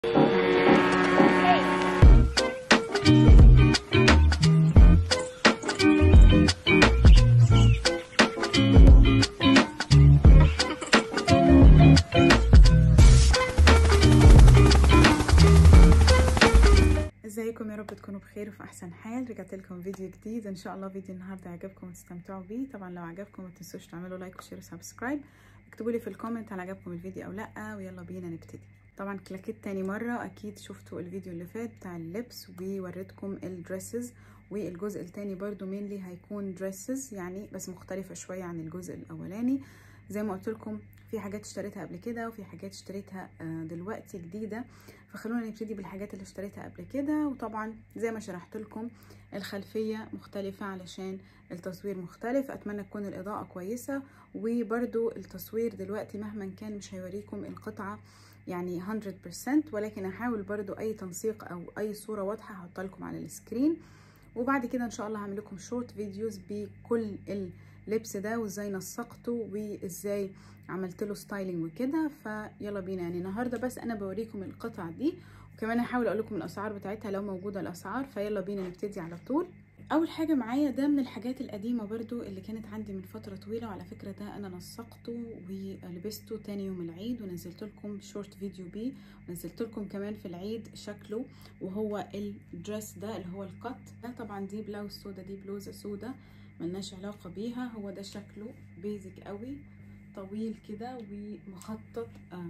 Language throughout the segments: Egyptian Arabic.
ازيكم يا رب تكونوا بخير وفي احسن حال رجعت لكم فيديو جديد ان شاء الله فيديو النهارده عجبكم وتستمتعوا بيه طبعا لو عجبكم ما تنسوش تعملوا لايك وشير وسبسكرايب اكتبوا لي في الكومنت هل عجبكم الفيديو او لا ويلا بينا نبتدي طبعا كلاكيت تاني مره اكيد شفتوا الفيديو اللي فات بتاع اللبس ووريتكم الدريسز والجزء التاني برضو مينلي هيكون دريسز يعني بس مختلفه شويه عن الجزء الاولاني زي ما قلت لكم في حاجات اشتريتها قبل كده وفي حاجات اشتريتها دلوقتي جديده فخلونا نبتدي بالحاجات اللي اشتريتها قبل كده وطبعا زي ما شرحت لكم الخلفيه مختلفه علشان التصوير مختلف اتمنى تكون الاضاءه كويسه وبرده التصوير دلوقتي مهما كان مش هيوريكم القطعه يعني 100% ولكن هحاول برضو اي تنسيق او اي صوره واضحه هحطها لكم على السكرين وبعد كده ان شاء الله هعمل لكم شورت فيديوز بكل اللبس ده وازاي نسقته وازاي عملت له ستايلينج وكده فيلا بينا يعني النهارده بس انا بوريكم القطع دي وكمان هحاول اقول لكم الاسعار بتاعتها لو موجوده الاسعار فيلا بينا نبتدي على طول اول حاجه معايا ده من الحاجات القديمه برضو اللي كانت عندي من فتره طويله وعلى فكره ده انا نسقته ولبسته تاني يوم العيد ونزلت لكم شورت فيديو بيه ونزلت لكم كمان في العيد شكله وهو الدريس ده اللي هو القط ده طبعا دي بلاوز سودا دي بلوزه سودا ملناش علاقه بيها هو ده شكله بيزك قوي طويل كده ومخطط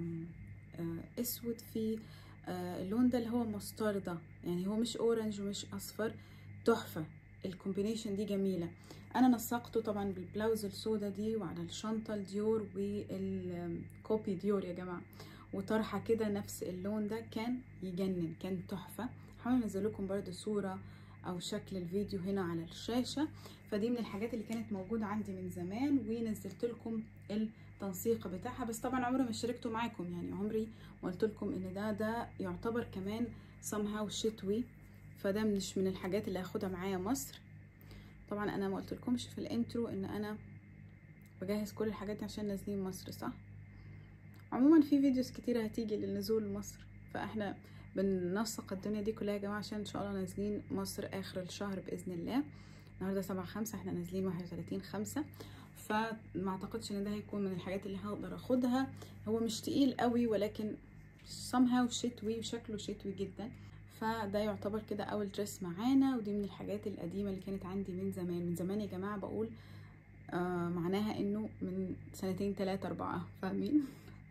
اسود في اللون ده اللي هو مستردة يعني هو مش اورنج ومش اصفر تحفه الكومبينيشن دي جميله انا نسقته طبعا بالبلاوز السودا دي وعلى الشنطه الديور والكوبي ديور يا جماعه وطرحه كده نفس اللون ده كان يجنن كان تحفه هحاول انزل لكم برده صوره او شكل الفيديو هنا على الشاشه فدي من الحاجات اللي كانت موجوده عندي من زمان ونزلت لكم التنسيق بتاعها بس طبعا عمري ما شاركته معاكم يعني عمري ما قلت لكم ان ده ده يعتبر كمان somehow شتوي فده مش من الحاجات اللي هاخدها معايا مصر طبعا انا ما قلت لكمش في الانترو ان انا بجهز كل الحاجات دي عشان نازلين مصر صح عموما في فيديوز كتيره هتيجي للنزول مصر فاحنا بننسق الدنيا دي كلها يا جماعه عشان ان شاء الله نازلين مصر اخر الشهر باذن الله النهارده سبعة خمسة احنا نازلين واحد وتلاتين خمسة فما اعتقدش ان ده هيكون من الحاجات اللي هقدر اخدها هو مش تقيل قوي ولكن somehow شتوي وشكله شتوي جدا فده يعتبر كده اول دريس معانا ودي من الحاجات القديمه اللي كانت عندي من زمان من زمان يا جماعه بقول آه معناها انه من سنتين تلاتة اربعة فاهمين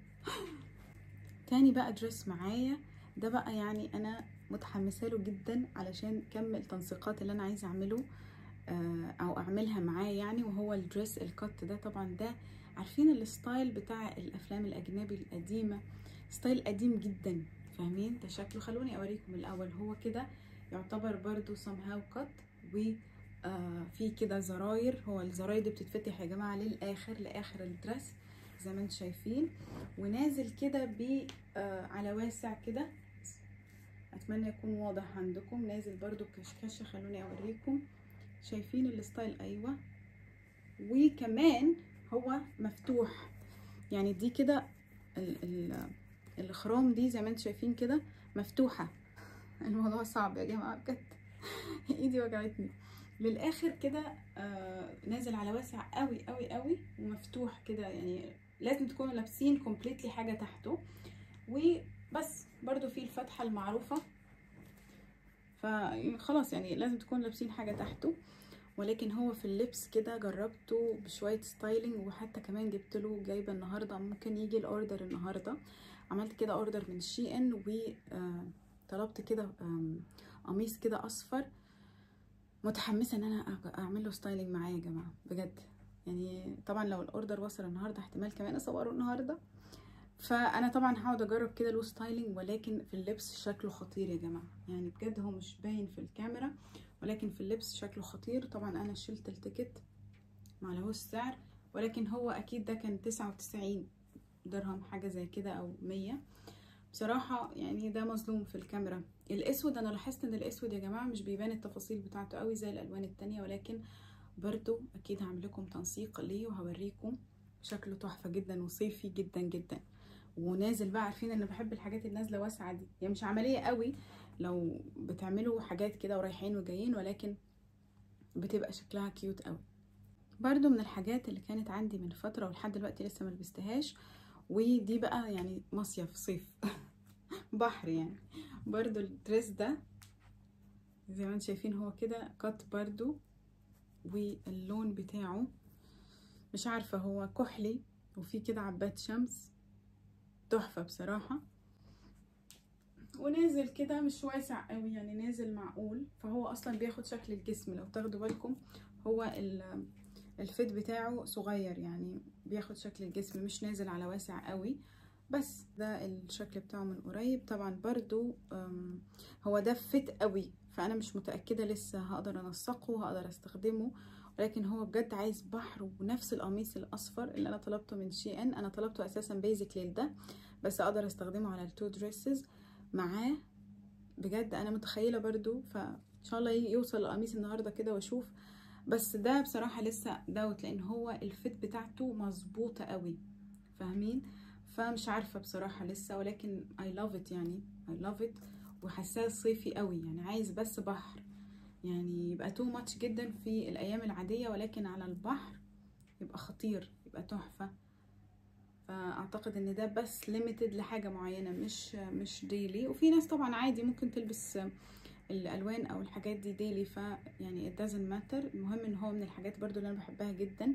تاني بقى دريس معايا ده بقى يعني انا متحمسه له جدا علشان كم التنسيقات اللي انا عايزه اعمله آه او اعملها معاه يعني وهو الدريس الكت ده طبعا ده عارفين الستايل بتاع الافلام الاجنبي القديمه ستايل قديم جدا فاهمين ده شكله خلوني اوريكم الاول هو كده يعتبر برضو somehow cut و آه في كده زراير هو الزراير دي بتتفتح يا جماعه للاخر لاخر الدرس زي ما انتم شايفين ونازل كده ب آه على واسع كده اتمنى يكون واضح عندكم نازل برضو بكشكشه خلوني اوريكم شايفين الستايل ايوه وكمان هو مفتوح يعني دي كده الخروم دي زي ما انتم شايفين كده مفتوحه الموضوع صعب يا جماعه بجد ايدي وجعتني للاخر كده آه نازل على واسع قوي قوي قوي ومفتوح كده يعني لازم تكونوا لابسين كومبليتلي حاجه تحته وبس برضو في الفتحه المعروفه فخلاص يعني لازم تكونوا لابسين حاجه تحته ولكن هو في اللبس كده جربته بشويه ستايلينج وحتى كمان جبت له جايبه النهارده ممكن يجي الاوردر النهارده عملت كده اوردر من شي ان وطلبت كده قميص كده اصفر متحمسه ان انا اعمل له ستايلينج معاه يا جماعه بجد يعني طبعا لو الاوردر وصل النهارده احتمال كمان اصوره النهارده فانا طبعا هقعد اجرب كده له ستايلينج ولكن في اللبس شكله خطير يا جماعه يعني بجد هو مش باين في الكاميرا ولكن في اللبس شكله خطير طبعا انا شلت التيكت معلهوش سعر ولكن هو اكيد ده كان تسعة وتسعين درهم حاجه زي كده او مية بصراحه يعني ده مظلوم في الكاميرا الاسود انا لاحظت ان الاسود يا جماعه مش بيبان التفاصيل بتاعته قوي زي الالوان التانية ولكن برضو اكيد هعمل لكم تنسيق ليه وهوريكم شكله تحفه جدا وصيفي جدا جدا ونازل بقى عارفين انا بحب الحاجات النازله واسعه دي هي مش عمليه قوي لو بتعملوا حاجات كده ورايحين وجايين ولكن بتبقى شكلها كيوت قوي برضو من الحاجات اللي كانت عندي من فتره ولحد دلوقتي لسه ما لبستهاش ودي بقى يعني مصيف صيف بحر يعني برضو الدريس ده زي ما انتم شايفين هو كده كات برضو واللون بتاعه مش عارفة هو كحلي وفي كده عباد شمس تحفة بصراحة ونازل كده مش واسع قوي يعني نازل معقول فهو اصلا بياخد شكل الجسم لو تاخدوا بالكم هو الفيت بتاعه صغير يعني بياخد شكل الجسم مش نازل على واسع قوي بس ده الشكل بتاعه من قريب طبعا برضو هو ده فيت قوي فانا مش متاكده لسه هقدر انسقه وهقدر استخدمه ولكن هو بجد عايز بحر ونفس القميص الاصفر اللي انا طلبته من شي ان انا طلبته اساسا بيزك للده بس اقدر استخدمه على التو دريسز معاه بجد انا متخيله برضو فان شاء الله يوصل القميص النهارده كده واشوف بس ده بصراحه لسه دوت لان هو الفيت بتاعته مظبوطه قوي فاهمين فمش عارفه بصراحه لسه ولكن I love it يعني I love it وحاساه صيفي قوي يعني عايز بس بحر يعني يبقى تو ماتش جدا في الايام العاديه ولكن على البحر يبقى خطير يبقى تحفه فاعتقد ان ده بس ليميتد لحاجه معينه مش مش ديلي وفي ناس طبعا عادي ممكن تلبس الالوان او الحاجات دي ديلي ف يعني it doesn't matter المهم ان هو من الحاجات برضو اللي انا بحبها جدا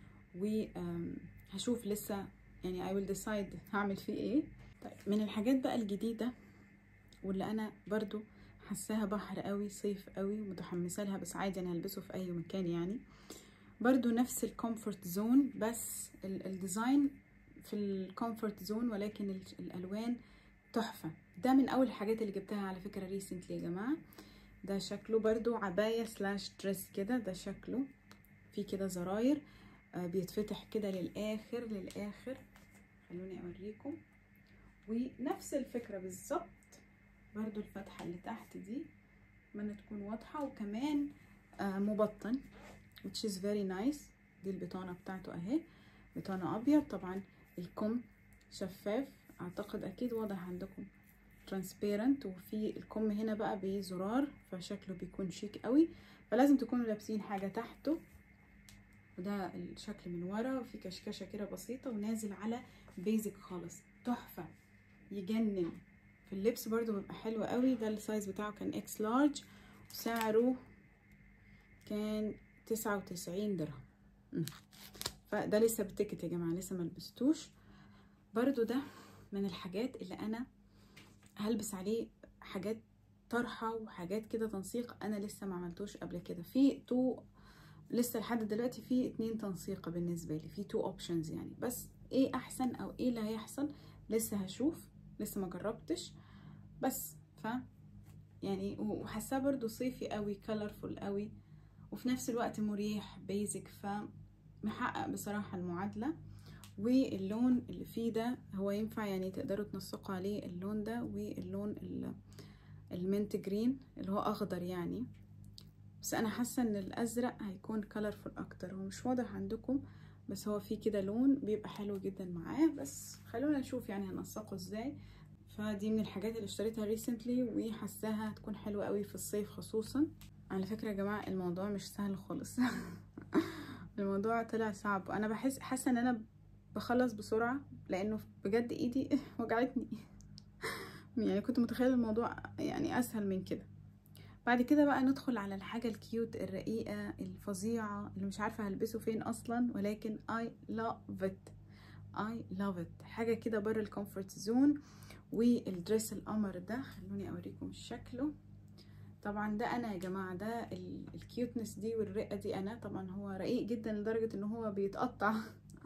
وهشوف لسه يعني I will decide هعمل فيه ايه طيب من الحاجات بقى الجديده واللي انا برضو حاساها بحر قوي صيف قوي متحمسه لها بس عادي انا هلبسه في اي مكان يعني برضو نفس الكومفورت زون بس الديزاين في الكومفورت زون ولكن الالوان تحفه ده من اول الحاجات اللي جبتها على فكره ريسنتلي يا جماعه ده شكله برضو عبايه سلاش دريس كده ده شكله في كده زراير آه بيتفتح كده للاخر للاخر خلوني اوريكم ونفس الفكره بالظبط برضو الفتحة اللي تحت دي اتمنى تكون واضحة وكمان آه مبطن which is very nice دي البطانة بتاعته اهي بطانة ابيض طبعا الكم شفاف اعتقد اكيد واضح عندكم ترانسبيرنت وفي الكم هنا بقى بزرار فشكله بيكون شيك قوي فلازم تكونوا لابسين حاجة تحته وده الشكل من ورا وفي كشكشة كده بسيطة ونازل على بيزك خالص تحفة يجنن في اللبس برضو بيبقى حلو قوي ده السايز بتاعه كان اكس لارج وسعره كان تسعة وتسعين درهم فده لسه بتيكت يا جماعة لسه ملبستوش برضو ده من الحاجات اللي انا هلبس عليه حاجات طرحة وحاجات كده تنسيق انا لسه ما عملتوش قبل كده في تو لسه لحد دلوقتي في اتنين تنسيق بالنسبة لي في تو اوبشنز يعني بس ايه احسن او ايه اللي هيحصل لسه هشوف لسه ما جربتش بس ف يعني وحاساه برضو صيفي قوي كلرفول قوي وفي نفس الوقت مريح بيزك ف محقق بصراحة المعادلة واللون اللي فيه ده هو ينفع يعني تقدروا تنسقوا عليه اللون ده واللون المنت جرين اللي هو اخضر يعني بس انا حاسه ان الازرق هيكون كلرفول اكتر هو مش واضح عندكم بس هو فيه كده لون بيبقى حلو جدا معاه بس خلونا نشوف يعني هنسقه ازاي فدي من الحاجات اللي اشتريتها ريسنتلي وحاساها هتكون حلوه قوي في الصيف خصوصا على فكره يا جماعه الموضوع مش سهل خالص الموضوع طلع صعب انا بحس حاسه ان انا بخلص بسرعه لانه بجد ايدي وجعتني يعني كنت متخيله الموضوع يعني اسهل من كده بعد كده بقى ندخل على الحاجة الكيوت الرقيقة الفظيعة اللي مش عارفة هلبسه فين أصلا ولكن I love it I love it حاجة كده بره الكومفورت زون والدريس القمر ده خلوني أوريكم شكله طبعا ده أنا يا جماعة ده الكيوتنس دي والرقة دي أنا طبعا هو رقيق جدا لدرجة إن هو بيتقطع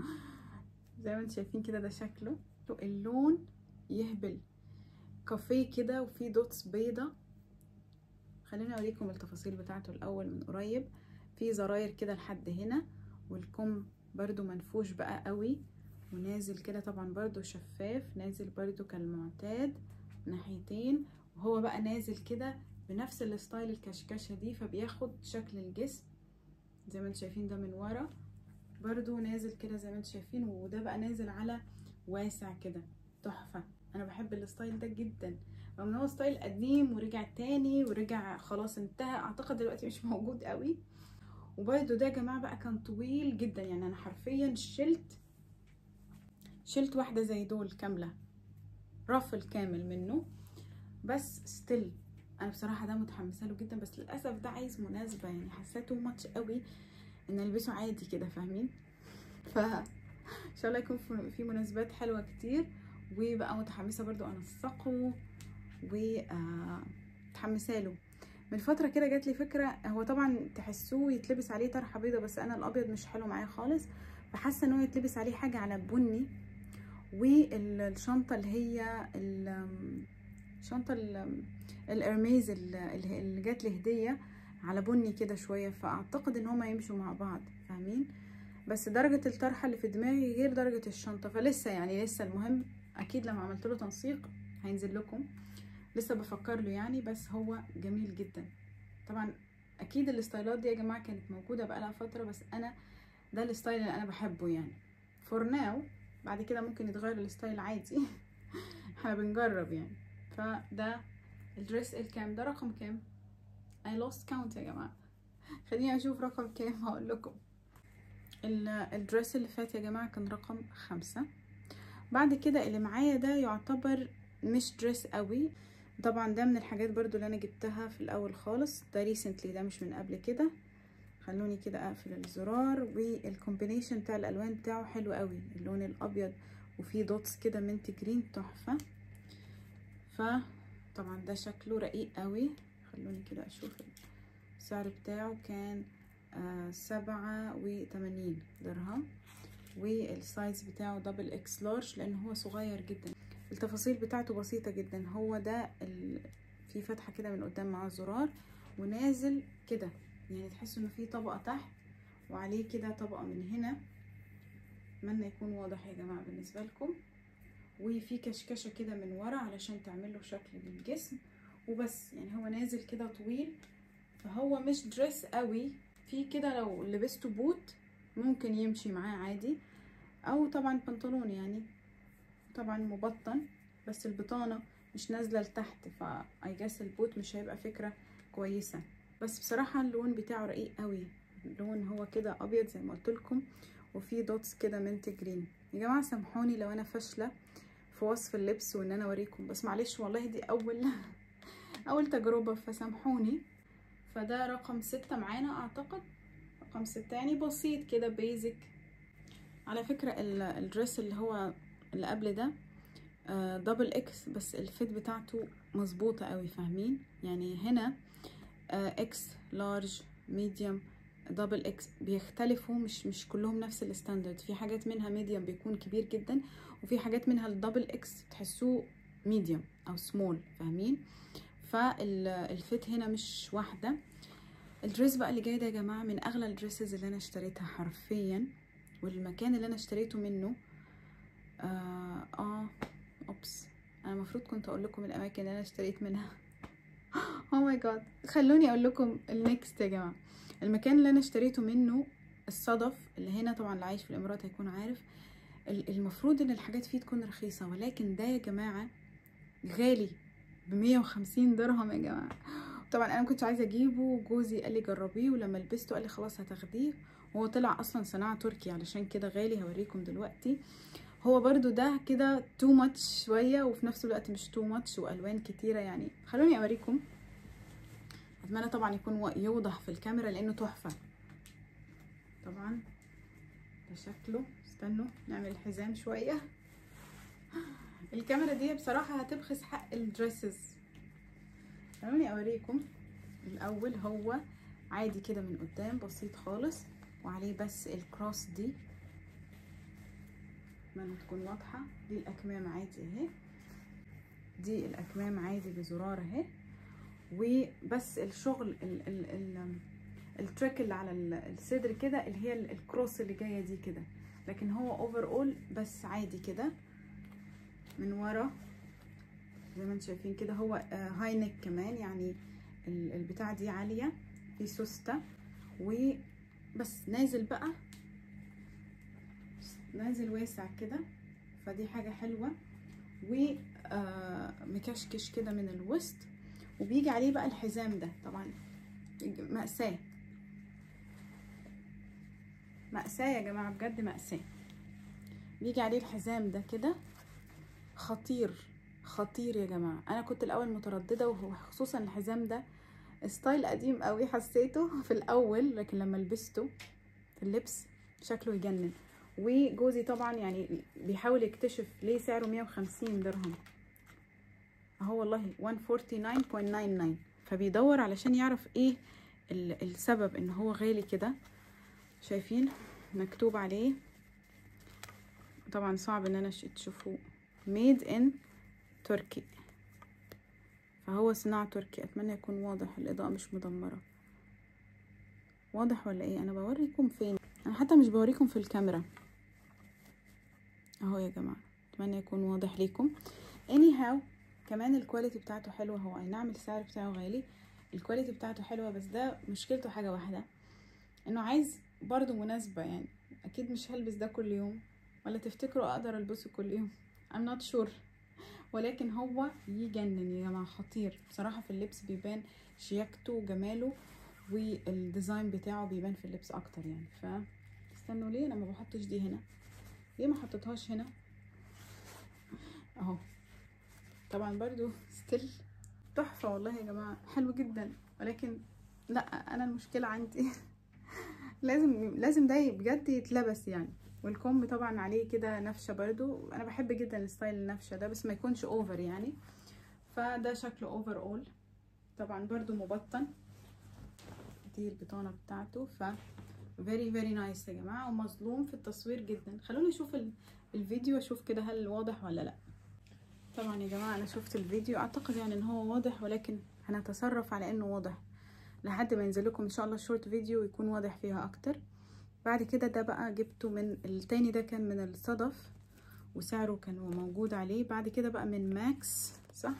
زي ما انتم شايفين كده ده شكله اللون يهبل كافيه كده وفيه دوتس بيضة خليني اوريكم التفاصيل بتاعته الاول من قريب في زراير كده لحد هنا والكم برضو منفوش بقى قوي ونازل كده طبعا برضو شفاف نازل برضو كالمعتاد ناحيتين وهو بقى نازل كده بنفس الستايل الكشكشة دي فبياخد شكل الجسم زي ما انتم شايفين ده من ورا برضو نازل كده زي ما انتم شايفين وده بقى نازل على واسع كده تحفه انا بحب الستايل ده جدا رغم ان هو ستايل قديم ورجع تاني ورجع خلاص انتهى اعتقد دلوقتي مش موجود قوي وبرده ده يا جماعه بقى كان طويل جدا يعني انا حرفيا شلت شلت واحده زي دول كامله رفل كامل منه بس ستيل انا بصراحه ده متحمسه له جدا بس للاسف ده عايز مناسبه يعني حسيته ماتش قوي ان البسه عادي كده فاهمين ف ان شاء الله يكون في مناسبات حلوه كتير وبقى متحمسه برضو انسقه و متحمسه له من فتره كده جات لي فكره هو طبعا تحسوه يتلبس عليه طرحه بيضه بس انا الابيض مش حلو معايا خالص فحاسه ان هو يتلبس عليه حاجه على بني والشنطه اللي هي الشنطه الارميز اللي جات لي هديه على بني كده شويه فاعتقد ان هما يمشوا مع بعض فاهمين بس درجه الطرحه اللي في دماغي غير درجه الشنطه فلسه يعني لسه المهم اكيد لما عملت له تنسيق هينزل لكم لسه بفكر له يعني بس هو جميل جدا طبعا اكيد الستايلات دي يا جماعه كانت موجوده بقالها فتره بس انا ده الستايل اللي انا بحبه يعني فور ناو بعد كده ممكن يتغير الستايل عادي احنا بنجرب يعني فده الدريس الكام ده رقم كام I lost count يا جماعه خليني اشوف رقم كام هقول لكم الدريس اللي فات يا جماعه كان رقم خمسة بعد كده اللي معايا ده يعتبر مش دريس قوي طبعا ده من الحاجات برضو اللي انا جبتها في الاول خالص ده ريسنتلي ده مش من قبل كده خلوني كده اقفل الزرار والكومبينيشن بتاع الالوان بتاعه حلو قوي اللون الابيض وفيه دوتس كده منت جرين تحفه فطبعا ده شكله رقيق قوي خلوني كده اشوف السعر بتاعه كان آه سبعة وتمانين درهم والسايز بتاعه دبل اكس لارج لان هو صغير جدا التفاصيل بتاعته بسيطة جدا هو ده ال... في فتحة كده من قدام مع زرار ونازل كده يعني تحسوا انه في طبقة تحت وعليه كده طبقة من هنا اتمنى يكون واضح يا جماعة بالنسبة لكم وفي كشكشة كده من ورا علشان تعمل له شكل للجسم وبس يعني هو نازل كده طويل فهو مش دريس قوي في كده لو لبسته بوت ممكن يمشي معاه عادي او طبعا بنطلون يعني طبعا مبطن بس البطانه مش نازله لتحت فاي جاس البوت مش هيبقى فكره كويسه بس بصراحه اللون بتاعه رقيق قوي اللون هو كده ابيض زي ما قلت لكم وفي دوتس كده منت جرين يا جماعه سامحوني لو انا فاشله في وصف اللبس وان انا اوريكم بس معلش والله دي اول اول تجربه فسامحوني فده رقم ستة معانا اعتقد رقم ستة يعني بسيط كده بيزك على فكرة الدريس اللي هو اللي قبل ده دبل اكس بس الفيت بتاعته مظبوطة قوي فاهمين يعني هنا اكس لارج ميديوم دبل اكس بيختلفوا مش مش كلهم نفس الستاندرد في حاجات منها ميديوم بيكون كبير جدا وفي حاجات منها الدبل اكس تحسوه ميديوم او سمول فاهمين فالفيت هنا مش واحده الدريس بقى اللي جاي ده يا جماعه من اغلى الدريسز اللي انا اشتريتها حرفيا والمكان اللي انا اشتريته منه اه, آه اوبس انا المفروض كنت اقول لكم الاماكن اللي انا اشتريت منها او ماي جاد خلوني اقول لكم النكست يا جماعه المكان اللي انا اشتريته منه الصدف اللي هنا طبعا اللي عايش في الامارات هيكون عارف المفروض ان الحاجات فيه تكون رخيصه ولكن ده يا جماعه غالي ب 150 درهم يا جماعه طبعا انا كنت عايزه اجيبه وجوزي قال لي جربيه ولما لبسته قال لي خلاص هتاخديه وهو طلع اصلا صناعه تركي علشان كده غالي هوريكم دلوقتي هو برضو ده كده تو ماتش شويه وفي نفس الوقت مش تو ماتش والوان كتيره يعني خلوني اوريكم اتمنى طبعا يكون يوضح في الكاميرا لانه تحفه طبعا ده شكله استنوا نعمل الحزام شويه الكاميرا دي بصراحه هتبخس حق الدريسز خلوني اوريكم الاول هو عادي كده من قدام بسيط خالص وعليه بس الكروس دي اتمنى تكون واضحه دي الاكمام عادي اهي دي الاكمام عادي بزرار اهي وبس الشغل ال ال ال التريك اللي على الصدر كده اللي هي الكروس اللي جايه دي كده لكن هو اوفر اول بس عادي كده من ورا زي ما انتم شايفين كده هو هاي نيك كمان يعني البتاع دي عاليه في سوسته وبس نازل بقى نازل واسع كده فدي حاجه حلوه ومكشكش كده من الوسط وبيجي عليه بقى الحزام ده طبعا مأساة مأساة يا جماعة بجد مأساة بيجي عليه الحزام ده كده خطير خطير يا جماعة انا كنت الاول مترددة وخصوصا الحزام ده ستايل قديم قوي حسيته في الاول لكن لما لبسته في اللبس شكله يجنن وجوزي طبعا يعني بيحاول يكتشف ليه سعره 150 درهم اهو والله 149.99 فبيدور علشان يعرف ايه السبب ان هو غالي كده شايفين مكتوب عليه طبعا صعب ان انا تشوفوه made in تركي فهو صناعة تركي اتمنى يكون واضح الاضاءة مش مدمرة واضح ولا ايه انا بوريكم فين انا حتى مش بوريكم في الكاميرا اهو يا جماعة اتمنى يكون واضح ليكم anyhow كمان الكواليتي بتاعته حلوة هو اي نعم السعر بتاعه غالي الكواليتي بتاعته حلوة بس ده مشكلته حاجة واحدة انه عايز برضو مناسبة يعني اكيد مش هلبس ده كل يوم ولا تفتكروا اقدر البسه كل يوم I'm not sure ولكن هو يجنن يا جماعة خطير بصراحة في اللبس بيبان شياكته وجماله والديزاين بتاعه بيبان في اللبس اكتر يعني ف استنوا ليه انا ما بحطش دي هنا ليه ما حطيتهاش هنا اهو طبعا برضو ستيل تحفة والله يا جماعة حلو جدا ولكن لا انا المشكلة عندي لازم لازم ده بجد يتلبس يعني والكم طبعا عليه كده نفشه برضو انا بحب جدا الستايل النفشه ده بس ما يكونش اوفر يعني فده شكله اوفر اول طبعا برضو مبطن دي البطانه بتاعته ف very very nice يا جماعه ومظلوم في التصوير جدا خلوني اشوف الفيديو اشوف كده هل واضح ولا لا طبعا يا جماعه انا شفت الفيديو اعتقد يعني ان هو واضح ولكن هنتصرف على انه واضح لحد ما ينزل لكم ان شاء الله شورت فيديو يكون واضح فيها اكتر بعد كده ده بقى جبته من التاني ده كان من الصدف وسعره كان موجود عليه بعد كده بقى من ماكس صح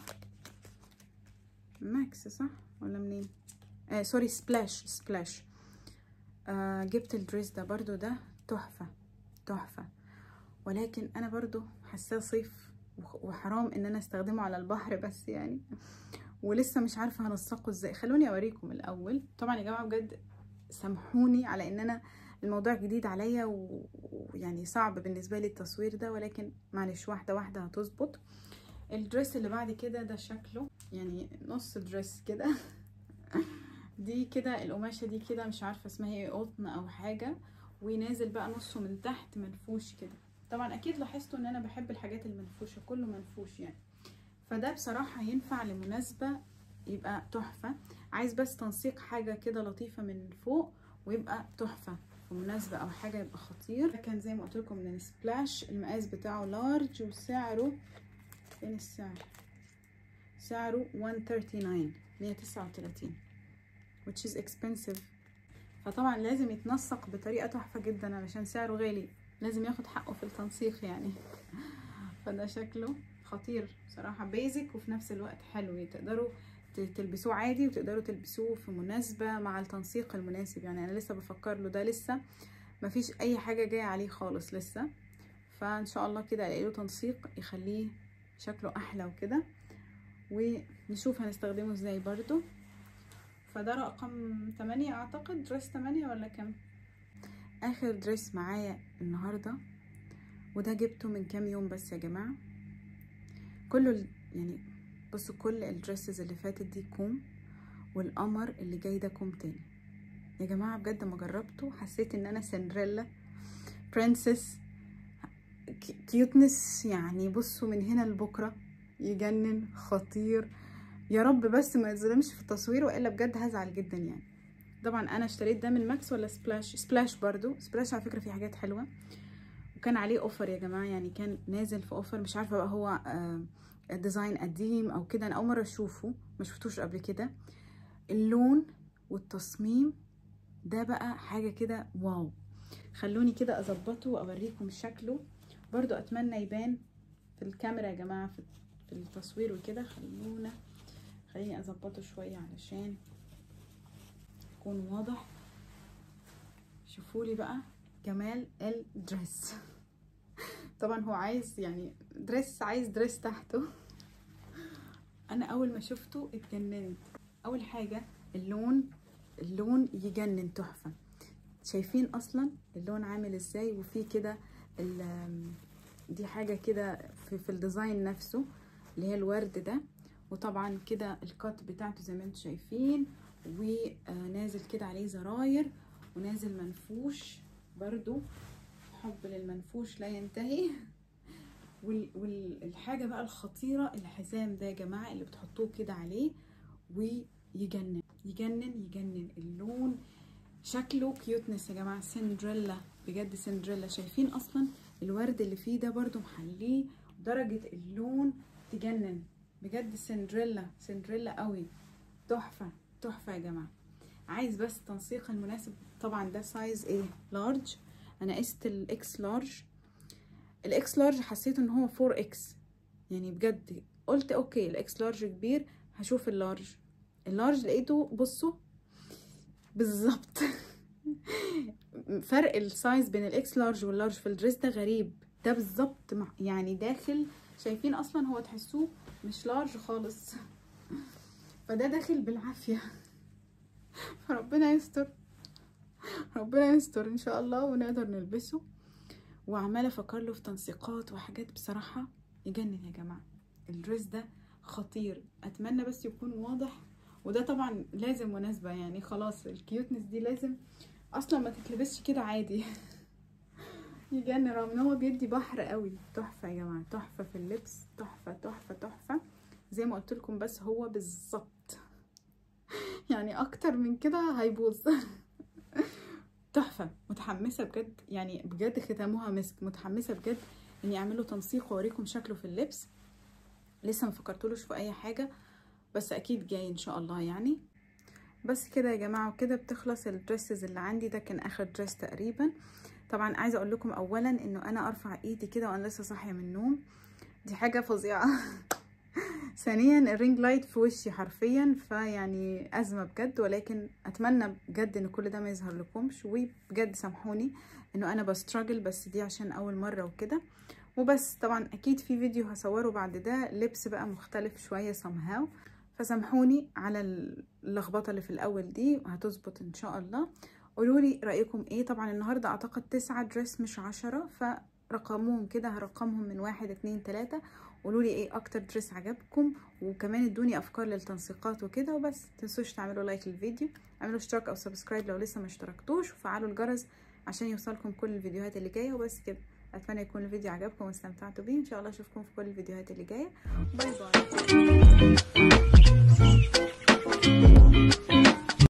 ماكس صح ولا منين آه سوري سبلاش سبلاش آه جبت الدريس ده برضو ده تحفة تحفة ولكن انا برضو حاساه صيف وحرام ان انا استخدمه على البحر بس يعني ولسه مش عارفة هنسقه ازاي خلوني اوريكم الاول طبعا يا جماعة بجد سامحوني على ان انا الموضوع جديد عليا ويعني صعب بالنسبه لي التصوير ده ولكن معلش واحده واحده هتظبط الدريس اللي بعد كده ده شكله يعني نص دريس كده دي كده القماشه دي كده مش عارفه اسمها ايه قطن او حاجه ونازل بقى نصه من تحت منفوش كده طبعا اكيد لاحظتوا ان انا بحب الحاجات المنفوشه كله منفوش يعني فده بصراحه ينفع لمناسبه يبقى تحفه عايز بس تنسيق حاجه كده لطيفه من فوق ويبقى تحفه في مناسبة أو حاجة يبقى خطير ده كان زي ما قلت لكم من سبلاش المقاس بتاعه لارج وسعره فين السعر سعره 139 139 which is expensive فطبعا لازم يتنسق بطريقة تحفة جدا علشان سعره غالي لازم ياخد حقه في التنسيق يعني فده شكله خطير بصراحة بيزك وفي نفس الوقت حلو تقدروا تلبسوه عادي وتقدروا تلبسوه في مناسبة مع التنسيق المناسب يعني انا لسه بفكر له ده لسه مفيش اي حاجة جاية عليه خالص لسه فان شاء الله كده الاقي له تنسيق يخليه شكله احلى وكده ونشوف هنستخدمه ازاي برضو فده رقم 8 اعتقد دريس 8 ولا كام اخر دريس معايا النهاردة وده جبته من كام يوم بس يا جماعة كله يعني بصوا كل الدريسز اللي فاتت دي كوم والقمر اللي جاي ده كوم تاني يا جماعة بجد ما جربته حسيت ان انا سندريلا برنسس كيوتنس يعني بصوا من هنا لبكرة يجنن خطير يا رب بس ما يظلمش في التصوير والا بجد هزعل جدا يعني طبعا انا اشتريت ده من ماكس ولا سبلاش سبلاش برضو سبلاش على فكرة فيه حاجات حلوة وكان عليه اوفر يا جماعة يعني كان نازل في اوفر مش عارفة بقى هو آه ديزاين قديم او كده انا اول مره اشوفه ما شفتوش قبل كده اللون والتصميم ده بقى حاجه كده واو خلوني كده اظبطه واوريكم شكله برضو اتمنى يبان في الكاميرا يا جماعه في في التصوير وكده خلونا خليني اظبطه شويه علشان يكون واضح شوفوا لي بقى جمال الدريس طبعا هو عايز يعني دريس عايز دريس تحته انا اول ما شفته اتجننت اول حاجه اللون اللون يجنن تحفه شايفين اصلا اللون عامل ازاي وفي كده دي حاجه كده في, في الديزاين نفسه اللي هي الورد ده وطبعا كده الكات بتاعته زي ما انتم شايفين ونازل كده عليه زراير ونازل منفوش برضو حب للمنفوش لا ينتهي والحاجه بقى الخطيره الحزام ده يا جماعه اللي بتحطوه كده عليه ويجنن يجنن يجنن اللون شكله كيوتنس يا جماعه سندريلا بجد سندريلا شايفين اصلا الورد اللي فيه ده برضو محليه درجه اللون تجنن بجد سندريلا سندريلا قوي تحفه تحفه يا جماعه عايز بس التنسيق المناسب طبعا ده سايز ايه لارج انا قست الاكس لارج الاكس لارج حسيت ان هو 4 اكس يعني بجد قلت اوكي الاكس لارج كبير هشوف اللارج اللارج لقيته بصوا بالظبط فرق السايز بين الاكس لارج واللارج في الدريس ده غريب ده بالظبط يعني داخل شايفين اصلا هو تحسوه مش لارج خالص فده داخل بالعافيه فربنا يستر ربنا يستر ان شاء الله ونقدر نلبسه وعماله افكر له في تنسيقات وحاجات بصراحه يجنن يا جماعه الدريس ده خطير اتمنى بس يكون واضح وده طبعا لازم مناسبه يعني خلاص الكيوتنس دي لازم اصلا ما تتلبسش كده عادي يجنن رغم ان هو بيدي بحر قوي تحفه يا جماعه تحفه في اللبس تحفه تحفه تحفه زي ما قلت لكم بس هو بالظبط يعني اكتر من كده هيبوظ تحفه متحمسه بجد يعني بجد ختامها مسك متحمسه بجد اني اعمله تنسيق واوريكم شكله في اللبس لسه ما فكرتلوش في اي حاجه بس اكيد جاي ان شاء الله يعني بس كده يا جماعه وكده بتخلص الدريسز اللي عندي ده كان اخر دريس تقريبا طبعا عايزه اقول لكم اولا انه انا ارفع ايدي كده وانا لسه صاحيه من النوم دي حاجه فظيعه ثانيا الرينج لايت في وشي حرفيا فيعني ازمه بجد ولكن اتمنى بجد ان كل ده ما يظهر لكمش وبجد سامحوني انه انا بستراجل بس دي عشان اول مره وكده وبس طبعا اكيد في فيديو هصوره بعد ده لبس بقى مختلف شويه somehow فسامحوني على اللخبطه اللي في الاول دي هتظبط ان شاء الله قولوا لي رايكم ايه طبعا النهارده اعتقد تسعة دريس مش عشرة فرقموهم كده هرقمهم من واحد اتنين تلاتة قولوا لي ايه اكتر دريس عجبكم وكمان ادوني افكار للتنسيقات وكده وبس تنسوش تعملوا لايك للفيديو اعملوا اشتراك او سبسكرايب لو لسه ما اشتركتوش وفعلوا الجرس عشان يوصلكم كل الفيديوهات اللي جايه وبس كده اتمنى يكون الفيديو عجبكم واستمتعتوا بيه ان شاء الله اشوفكم في كل الفيديوهات اللي جايه باي باي